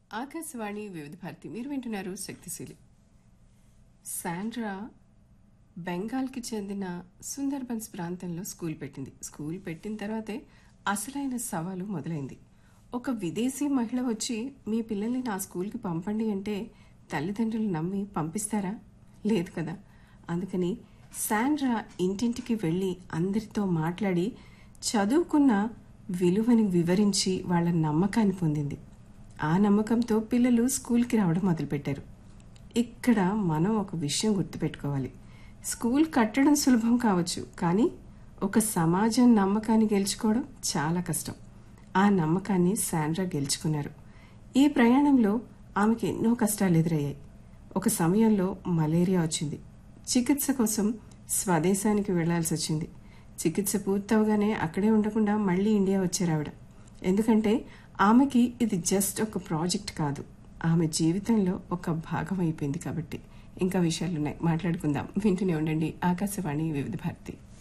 ఆకాశవాణి వివిధ భారతి మీరు వింటున్నారు శక్తిశీలి శాండ్రా బెంగాల్కి చెందిన సుందర్బన్స్ ప్రాంతంలో స్కూల్ పెట్టింది స్కూల్ పెట్టిన తర్వాతే అసలైన సవాలు మొదలైంది ఒక విదేశీ మహిళ వచ్చి మీ పిల్లల్ని నా స్కూల్కి పంపండి అంటే తల్లిదండ్రులు నమ్మి పంపిస్తారా లేదు కదా అందుకని శాండ్రా ఇంటింటికి వెళ్ళి అందరితో మాట్లాడి చదువుకున్న విలువని వివరించి వాళ్ళ నమ్మకాన్ని పొందింది ఆ నమ్మకంతో పిల్లలు స్కూల్కి రావడం మొదలుపెట్టారు ఇక్కడ మనం ఒక విషయం గుర్తుపెట్టుకోవాలి స్కూల్ కట్టడం సులభం కావచ్చు కానీ ఒక సమాజం నమ్మకాన్ని గెలుచుకోవడం చాలా కష్టం ఆ నమ్మకాన్ని శాండ్రా గెలుచుకున్నారు ఈ ప్రయాణంలో ఆమెకి ఎన్నో కష్టాలు ఎదురయ్యాయి ఒక సమయంలో మలేరియా వచ్చింది చికిత్స కోసం స్వదేశానికి వెళ్లాల్సి వచ్చింది చికిత్స పూర్తవగానే అక్కడే ఉండకుండా మళ్ళీ ఇండియా వచ్చారు ఆవిడ ఎందుకంటే ఆమెకి ఇది జస్ట్ ఒక ప్రాజెక్ట్ కాదు ఆమె జీవితంలో ఒక భాగం అయిపోయింది కాబట్టి ఇంకా విషయాలున్నాయి మాట్లాడుకుందాం వింటూనే ఉండండి ఆకాశవాణి వివిధ భారతి